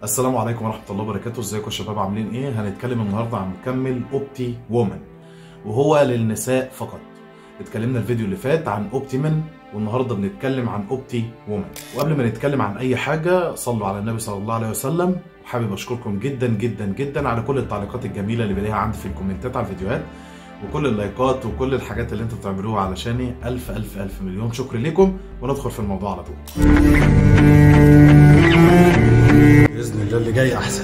السلام عليكم ورحمة الله وبركاته ازيكم يا شباب عاملين ايه هنتكلم النهاردة عن مكمل اوبتي وومن وهو للنساء فقط اتكلمنا الفيديو اللي فات عن اوبتيمن والنهاردة بنتكلم عن اوبتي وومن وقبل ما نتكلم عن اي حاجة صلوا على النبي صلى الله عليه وسلم وحابب اشكركم جدا جدا جدا على كل التعليقات الجميلة اللي بلاقيها عندي في الكومنتات على الفيديوهات وكل اللايكات وكل الحاجات اللي انتوا بتعملوها علشاني الف الف الف مليون شكر لكم وندخل في الموضوع على طول باذن الله اللي جاي احسن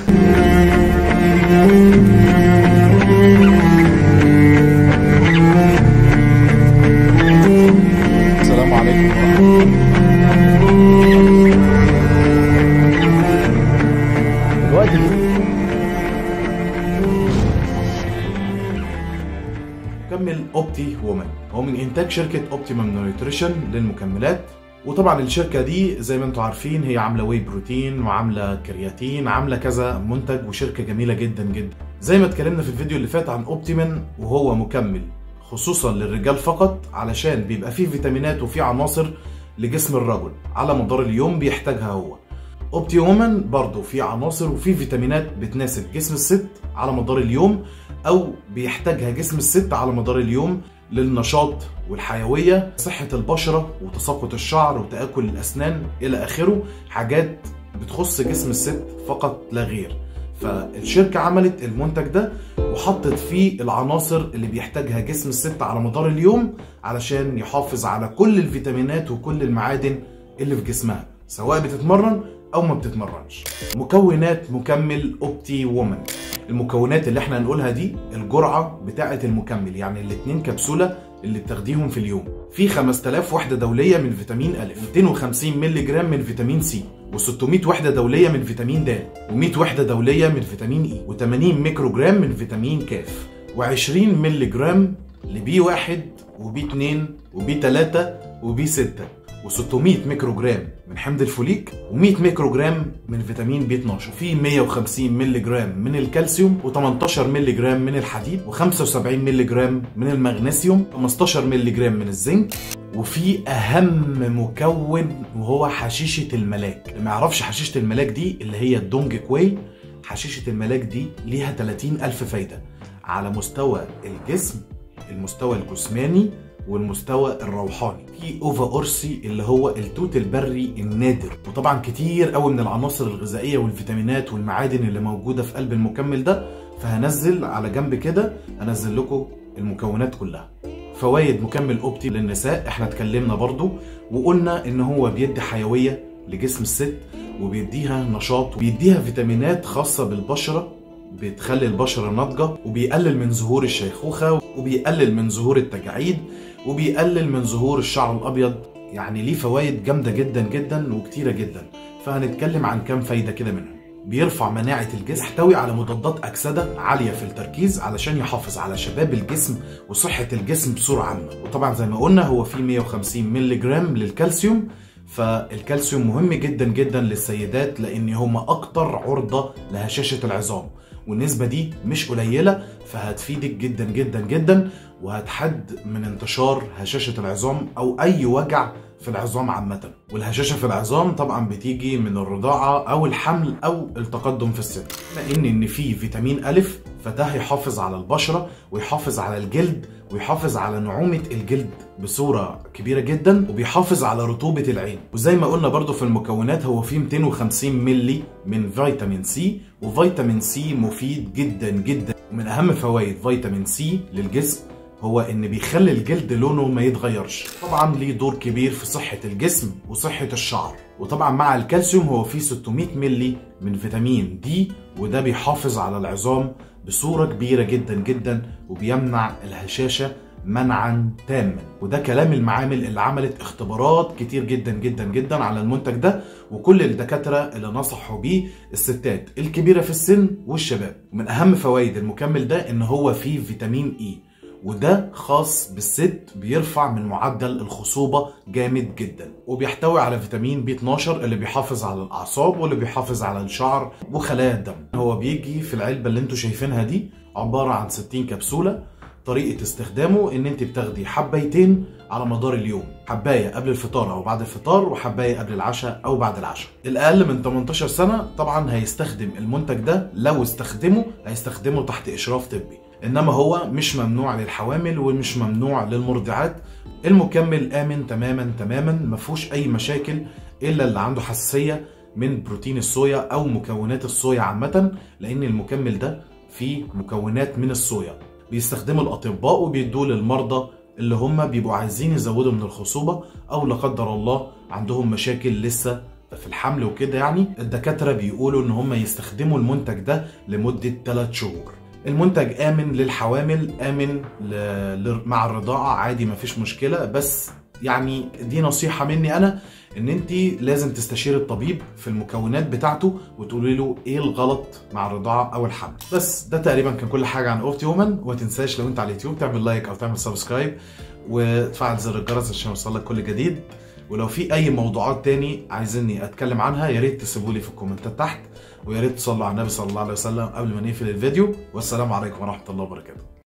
السلام عليكم ورحمه الله دلوقتي مكمل اوبتي وومن هو من انتاج شركه اوبتيمم نيوتريشن للمكملات وطبعا الشركه دي زي ما انتم عارفين هي عامله واي بروتين وعامله كرياتين عامله كذا منتج وشركه جميله جدا جدا زي ما اتكلمنا في الفيديو اللي فات عن اوبتيمن وهو مكمل خصوصا للرجال فقط علشان بيبقى فيه فيتامينات وفيه عناصر لجسم الرجل على مدار اليوم بيحتاجها هو اوبتي وومن برضه فيه عناصر وفيه فيتامينات بتناسب جسم الست على مدار اليوم او بيحتاجها جسم الست على مدار اليوم للنشاط والحيويه صحه البشره وتساقط الشعر وتاكل الاسنان الى اخره حاجات بتخص جسم الست فقط لا غير فالشركه عملت المنتج ده وحطت فيه العناصر اللي بيحتاجها جسم الست على مدار اليوم علشان يحافظ على كل الفيتامينات وكل المعادن اللي في جسمها سواء بتتمرن او ما بتتمرنش مكونات مكمل اوبتي وومن المكونات اللي احنا هنقولها دي الجرعه بتاعه المكمل يعني الاتنين كبسوله اللي بتاخديهم في اليوم في 5000 وحده دوليه من فيتامين ا 250 مللي جرام من فيتامين سي و600 وحده دوليه من فيتامين د و100 وحده دوليه من فيتامين اي و80 ميكرو جرام من فيتامين كاف و20 مللي جرام لبي 1 وبي 2 وبي 3 وبي 6 و600 ميكرو جرام من حمض الفوليك و100 ميكرو جرام من فيتامين بي 12 في 150 مللي جرام من الكالسيوم و18 مللي جرام من الحديد و75 مللي جرام من المغنيسيوم 15 مللي جرام من الزنك وفي اهم مكون وهو حشيشه الملاك اللي ما يعرفش حشيشه الملاك دي اللي هي الدونج كوي حشيشه الملاك دي ليها 30 الف فايده على مستوى الجسم المستوى الجسماني والمستوى الروحاني في اوفا اورسي اللي هو التوت البري النادر وطبعا كتير قوي من العناصر الغذائيه والفيتامينات والمعادن اللي موجوده في قلب المكمل ده فهنزل على جنب كده انزل لكم المكونات كلها فوائد مكمل اوبتي للنساء احنا اتكلمنا برضو وقلنا ان هو بيدي حيويه لجسم الست وبيديها نشاط وبيديها فيتامينات خاصه بالبشره بتخلي البشرة ناضجة وبيقلل من ظهور الشيخوخة وبيقلل من ظهور التجاعيد وبيقلل من ظهور الشعر الأبيض يعني ليه فوائد جامدة جدا جدا وكتيرة جدا فهنتكلم عن كام فايدة كده منهم بيرفع مناعة الجسم يحتوي على مضادات أكسدة عالية في التركيز علشان يحافظ على شباب الجسم وصحة الجسم بصورة عامة وطبعا زي ما قلنا هو فيه 150 مللي جرام للكالسيوم فالكالسيوم مهم جدا جدا للسيدات لان هم اكتر عرضة لهشاشة العظام والنسبة دي مش قليلة فهتفيدك جدا جدا جدا وهتحد من انتشار هشاشة العظام او اي وجع في العظام عامة والهشاشة في العظام طبعا بتيجي من الرضاعة او الحمل او التقدم في السن لان ان في فيتامين الف فده هيحافظ على البشرة ويحافظ على الجلد ويحافظ على نعومة الجلد بصورة كبيرة جدا وبيحافظ على رطوبة العين وزي ما قلنا برضو في المكونات هو فيه 250 ملي من فيتامين سي وفيتامين سي مفيد جدا جدا ومن أهم فوائد فيتامين سي للجسم هو ان بيخلي الجلد لونه ما يتغيرش طبعا ليه دور كبير في صحة الجسم وصحة الشعر وطبعا مع الكالسيوم هو فيه 600 ملي من فيتامين دي وده بيحافظ على العظام بصورة كبيرة جدا جدا وبيمنع الهشاشة منعا تاما وده كلام المعامل اللي عملت اختبارات كتير جدا جدا جدا على المنتج ده وكل الدكاترة اللي نصحوا بيه الستات الكبيرة في السن والشباب ومن اهم فوائد المكمل ده ان هو فيه فيتامين اي وده خاص بالست بيرفع من معدل الخصوبة جامد جدا وبيحتوي على فيتامين بي 12 اللي بيحافظ على الأعصاب واللي بيحافظ على الشعر وخلايا الدم هو بيجي في العلبة اللي انتوا شايفينها دي عبارة عن 60 كبسولة طريقه استخدامه ان انت بتاخدي حبايتين على مدار اليوم حبايه قبل الفطار او بعد الفطار وحبايه قبل العشاء او بعد العشاء الاقل من 18 سنه طبعا هيستخدم المنتج ده لو استخدمه هيستخدمه تحت اشراف طبي انما هو مش ممنوع للحوامل ومش ممنوع للمرضعات المكمل امن تماما تماما ما فيهوش اي مشاكل الا اللي عنده حساسيه من بروتين الصويا او مكونات الصويا عامه لان المكمل ده فيه مكونات من الصويا بيستخدموا الاطباء وبيدوه للمرضى اللي هم بيبقوا عايزين يزودوا من الخصوبه او لا قدر الله عندهم مشاكل لسه في الحمل وكده يعني الدكاتره بيقولوا ان هم يستخدموا المنتج ده لمده 3 شهور المنتج امن للحوامل امن ل... ل... مع الرضاعه عادي مفيش مشكله بس يعني دي نصيحه مني انا ان انت لازم تستشير الطبيب في المكونات بتاعته وتقولي له ايه الغلط مع الرضاعه او الحمل بس ده تقريبا كان كل حاجه عن اوفتي وومن وما تنساش لو انت على اليوتيوب تعمل لايك او تعمل سبسكرايب وتفعل زر الجرس عشان يوصلك كل جديد ولو في اي موضوعات تاني عايزيني اتكلم عنها يا ريت تسيبوا لي في الكومنتات تحت ويا ريت تصلوا على النبي صلى الله عليه وسلم قبل ما نقفل الفيديو والسلام عليكم ورحمه الله وبركاته